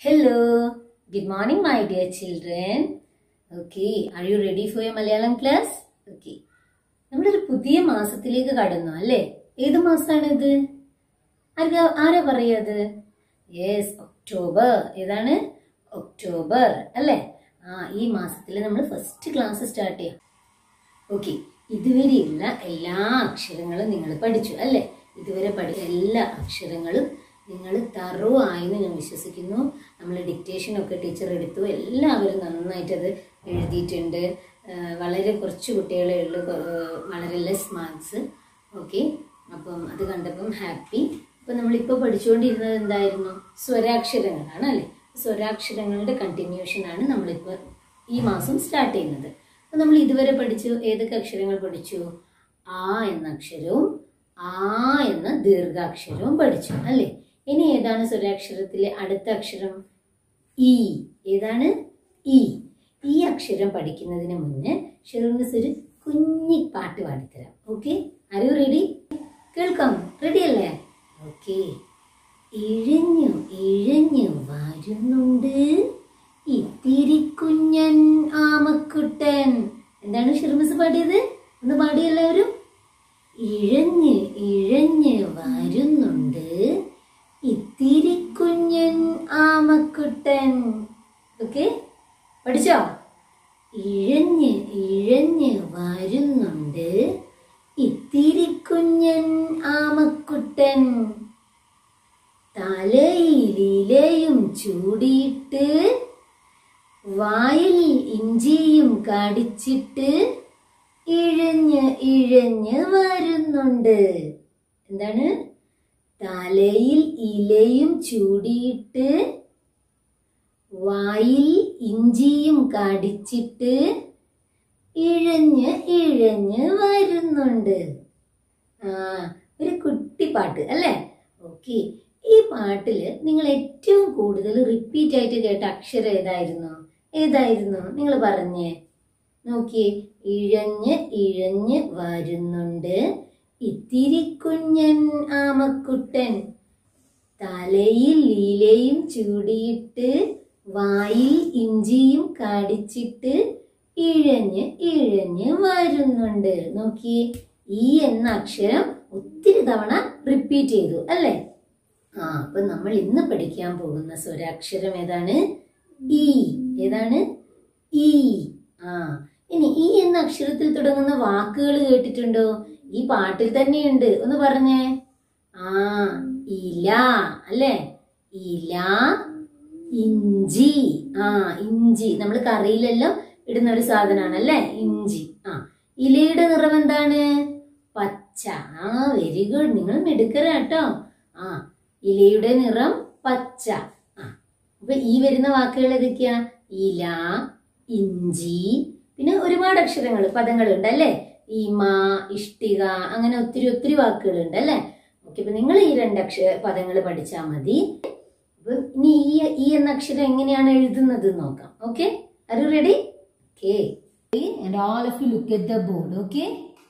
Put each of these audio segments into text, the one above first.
Hello, good morning, my dear children. Okay, are you ready for your Malayalam class? Okay. നമ്മളൊരു പുതിയ മാസത്തിലേക്ക് കടന്നു അല്ലേ ഏത് മാസമാണിത് ആരാ ആരാ പറയത് യെസ് ഒക്ടോബർ ഏതാണ് ഒക്ടോബർ അല്ലേ ആ ഈ മാസത്തിൽ നമ്മൾ ഫസ്റ്റ് ക്ലാസ് സ്റ്റാർട്ട് ചെയ്യാം ഓക്കെ ഇതുവരെയുള്ള എല്ലാ അക്ഷരങ്ങളും നിങ്ങൾ പഠിച്ചു അല്ലേ ഇതുവരെ പഠിച്ച എല്ലാ അക്ഷരങ്ങളും നിങ്ങൾ തറോ ആയെന്ന് ഞാൻ വിശ്വസിക്കുന്നു നമ്മൾ ഡിക്റ്റേഷൻ ഒക്കെ ടീച്ചർ എടുത്തു എല്ലാവരും നന്നായിട്ട് അത് എഴുതിയിട്ടുണ്ട് ആ, വളരെ കുറച്ച് കുട്ടികളെ ഉള്ളൂ കൊ- വളരെ ലെസ് മാർക്സ് ഓക്കെ അപ്പം അത് കണ്ടപ്പം ഹാപ്പി അപ്പം നമ്മളിപ്പോൾ പഠിച്ചുകൊണ്ടിരുന്നത് എന്തായിരുന്നു സ്വരാക്ഷരങ്ങളാണ് അല്ലേ സ്വരാക്ഷരങ്ങളുടെ കണ്ടിന്യൂഷൻ ആണ് നമ്മളിപ്പോൾ ഈ മാസം സ്റ്റാർട്ട് ചെയ്യുന്നത് അപ്പം നമ്മൾ ഇതുവരെ പഠിച്ചു ഏതൊക്കെ അക്ഷരങ്ങൾ പഠിച്ചു ആ എന്ന അക്ഷരവും ആ എന്ന ദീർഘാക്ഷരവും പഠിച്ചു അല്ലേ ഇനി ഏതാണ് സ്വരാക്ഷരത്തിലെ അടുത്ത അക്ഷരം ഇ ഏതാണ് ഇ ഈ അക്ഷരം പഠിക്കുന്നതിന് മുന്നേ ഷെറിൻസ് ഒരു കുഞ്ഞി പാട്ട് പാടിത്തരാം ഓക്കെ ആർ യു റെഡി കേൾക്കാം റെഡി അല്ലേ ഓക്കെ ഇഴഞ്ഞു ഇഴഞ്ഞു വരുന്നുണ്ട് ഇത്തിരി കുഞ്ഞൻ ആമക്കുട്ടൻ എന്താണ് ഷിർമിസ് പാടിയത് ഒന്ന് പാടി എല്ലാവരും ഇഴഞ്ഞ് ഇഴഞ്ഞ് വരുന്നുണ്ട് ഇത്തിരി കുഞ്ഞൻ ആമക്കുട്ടൻ ഓക്കെ പഠിച്ചോ ഇഴഞ്ഞ് ഇഴഞ്ഞ് വരുന്നുണ്ട് ഇത്തിരി കുഞ്ഞൻ ആമക്കുട്ടൻ തലയിലിലയും ചൂടിയിട്ട് വായിൽ ഇഞ്ചിയും കടിച്ചിട്ട് ഇഴഞ്ഞ് ഇഴഞ്ഞ് വരുന്നുണ്ട് എന്താണ് തലയിൽ ഇലയും ചൂടിയിട്ട് വായിൽ ഇഞ്ചിയും കടിച്ചിട്ട് ഇഴഞ്ഞ് ഇഴഞ്ഞ് വരുന്നുണ്ട് ആ ഒരു കുട്ടി പാട്ട് അല്ലേ ഓക്കെ ഈ പാട്ടില് നിങ്ങൾ ഏറ്റവും കൂടുതൽ റിപ്പീറ്റ് ആയിട്ട് കേട്ട അക്ഷരം ഏതായിരുന്നു ഏതായിരുന്നു നിങ്ങൾ പറഞ്ഞേ നോക്കിയേ ഇഴഞ്ഞ് ഇഴഞ്ഞ് വരുന്നുണ്ട് ഇത്തിരി കുഞ്ഞൻ ആമക്കുട്ടൻ തലയിൽ ലീലയും ചൂടിയിട്ട് വായിൽ ഇഞ്ചിയും കടിച്ചിട്ട് ഇഴഞ്ഞ് ഇഴഞ്ഞ് വരുന്നുണ്ട് നോക്കിയേ ഈ എന്ന അക്ഷരം ഒത്തിരി തവണ റിപ്പീറ്റ് ചെയ്തു അല്ലേ ആ അപ്പൊ നമ്മൾ ഇന്ന് പഠിക്കാൻ പോകുന്ന സ്വരാക്ഷരം ഏതാണ് ഈ ഏതാണ് ഈ ആ ഇനി ഈ എന്ന അക്ഷരത്തിൽ തുടങ്ങുന്ന വാക്കുകൾ കേട്ടിട്ടുണ്ടോ ഈ പാട്ടിൽ തന്നെയുണ്ട് ഒന്ന് പറഞ്ഞേ ആ ഇല അല്ലേ ഇല ഇഞ്ചി ആ ഇഞ്ചി നമ്മൾ കറിയിലെല്ലാം ഇടുന്ന ഒരു സാധനമാണ് അല്ലേ ഇഞ്ചി ആ ഇലയുടെ നിറം എന്താണ് പച്ച ആ വെരി ഗുഡ് നിങ്ങൾ മിടുക്കരാട്ടോ ആ ഇലയുടെ നിറം പച്ച ആ അപ്പൊ ഈ വരുന്ന വാക്കുകൾ ഏതൊക്കെയാ ഇല ഇഞ്ചി പിന്നെ ഒരുപാട് അക്ഷരങ്ങൾ പദങ്ങളുണ്ട് അല്ലേ ഇമ ഇഷ്ടിക അങ്ങനെ ഒത്തിരി ഒത്തിരി വാക്കുകളുണ്ട് അല്ലേ ഓക്കെ അപ്പൊ നിങ്ങൾ ഈ രണ്ട് അക്ഷര പദങ്ങൾ പഠിച്ചാൽ മതി അപ്പൊ ഇനി ഈ ഈ എന്ന അക്ഷരം എങ്ങനെയാണ് എഴുതുന്നത് എന്ന് നോക്കാം okay are you ready okay and all of you look at the board okay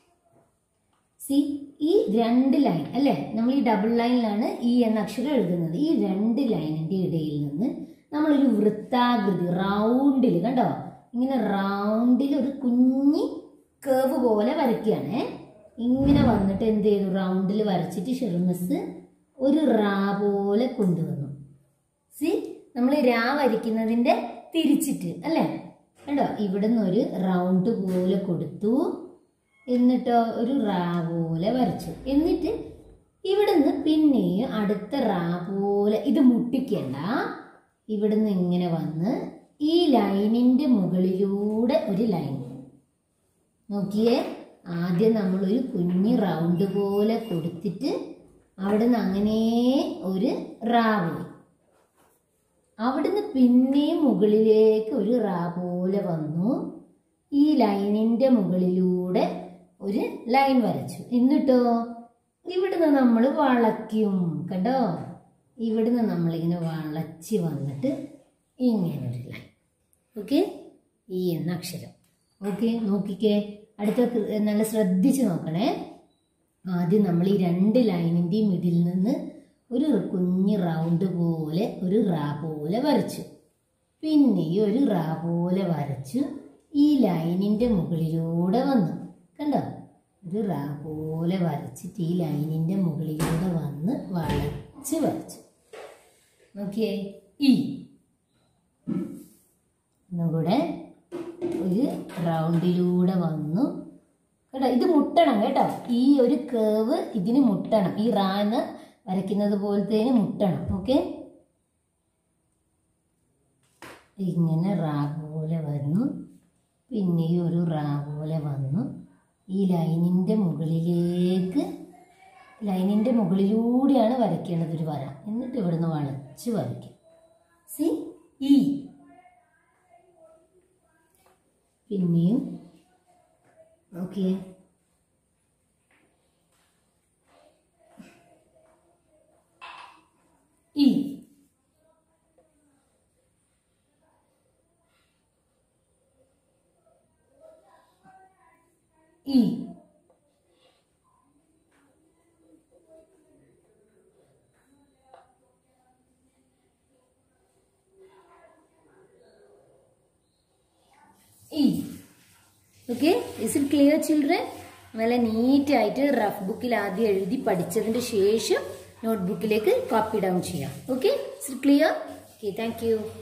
C ഈ രണ്ട് ലൈൻ അല്ലേ നമ്മൾ ഈ ഡബിൾ ലൈനിലാണ് ഈ എന്ന അക്ഷരം എഴുതുന്നത് ഈ രണ്ട് ലൈനിന്റെ ഇടയിൽ നിന്ന് നമ്മളൊരു വൃത്താകൃതി റൗണ്ടിൽ കണ്ടോ ഇങ്ങനെ റൗണ്ടിൽ ഒരു കുഞ്ഞി കേവ് പോലെ വരയ്ക്കുകയാണ് ഇങ്ങനെ വന്നിട്ട് എന്ത് ചെയ്തു റൗണ്ടിൽ വരച്ചിട്ട് ഷെർമസ് ഒരു റാ പോലെ കൊണ്ടുവന്നു സി നമ്മൾ രാ വരയ്ക്കുന്നതിന്റെ തിരിച്ചിട്ട് അല്ലേ കണ്ടോ ഇവിടുന്ന് ഒരു റൗണ്ട് പോലെ കൊടുത്തു എന്നിട്ടോ ഒരു റാ പോലെ വരച്ചു എന്നിട്ട് ഇവിടുന്ന് പിന്നെയും അടുത്ത റാ പോലെ ഇത് മുട്ടിക്കണ്ട ഇവിടുന്ന് ഇങ്ങനെ വന്ന് ഈ ലൈനിന്റെ മുകളിലൂടെ ഒരു ലൈൻ നോക്കിയേ ആദ്യം നമ്മളൊരു കുഞ്ഞ് റൗണ്ട് പോലെ കൊടുത്തിട്ട് അവിടുന്ന് അങ്ങനെ ഒരു റാ പോയി അവിടുന്ന് പിന്നെയും മുകളിലേക്ക് ഒരു റാ പോലെ വന്നു ഈ ലൈനിന്റെ മുകളിലൂടെ ഒരു ലൈൻ വരച്ചു എന്നിട്ടോ ഇവിടുന്ന് നമ്മൾ വളയ്ക്കും കണ്ടോ ഇവിടുന്ന് നമ്മളിങ്ങനെ വളച്ച് വന്നിട്ട് ഇങ്ങനെ ഒരു ലൈൻ ഓക്കെ ഈ എന്ന അക്ഷരം ഓക്കെ നോക്കിക്കേ അടുത്ത കൃ- നല്ല ശ്രദ്ധിച്ച് നോക്കണേ ആദ്യം നമ്മൾ ഈ രണ്ട് ലൈനിൻ്റെയും മിഡിൽ നിന്ന് ഒരു കുഞ്ഞ് റൗണ്ട് പോലെ ഒരു റാ പോലെ വരച്ചു പിന്നെ ഈ ഒരു റാ പോലെ വരച്ചു ഈ ലൈനിൻ്റെ മുകളിലൂടെ വന്നു കണ്ടോ ഒരു റാ പോലെ വരച്ചിട്ട് ഈ ലൈനിൻ്റെ മുകളിലൂടെ വന്ന് വളച്ച് വരച്ചു നോക്കിയേ ഈ ഒന്നും കൂടെ ഒരു റൗണ്ടിലൂടെ വന്നു കേട്ടോ ഇത് മുട്ടണം കേട്ടോ ഈ ഒരു കേവ് ഇതിന് മുട്ടണം ഈ റാന്ന് വരയ്ക്കുന്നത് പോലത്തേന് മുട്ടണം ഓക്കെ ഇങ്ങനെ റാ പോലെ വന്നു പിന്നെ ഈ ഒരു റാ പോലെ വന്നു ഈ ലൈനിൻ്റെ മുകളിലേക്ക് ലൈനിൻ്റെ മുകളിലൂടെയാണ് വരയ്ക്കേണ്ടത് ഒരു വര എന്നിട്ട് ഇവിടുന്ന് വളച്ച് വരയ്ക്കും സി ഈ പിന്നെയും ഓക്കെ ഈ ഈ ഈ okay is it clear children നല്ല നീറ്റായിട്ട് റഫ് ബുക്കിൽ ആദ്യം എഴുതി പഠിച്ചതിന് ശേഷം നോട്ട്ബുക്കിലേക്ക് കോപ്പി ഡൗൺ ചെയ്യാം okay is it clear okay thank U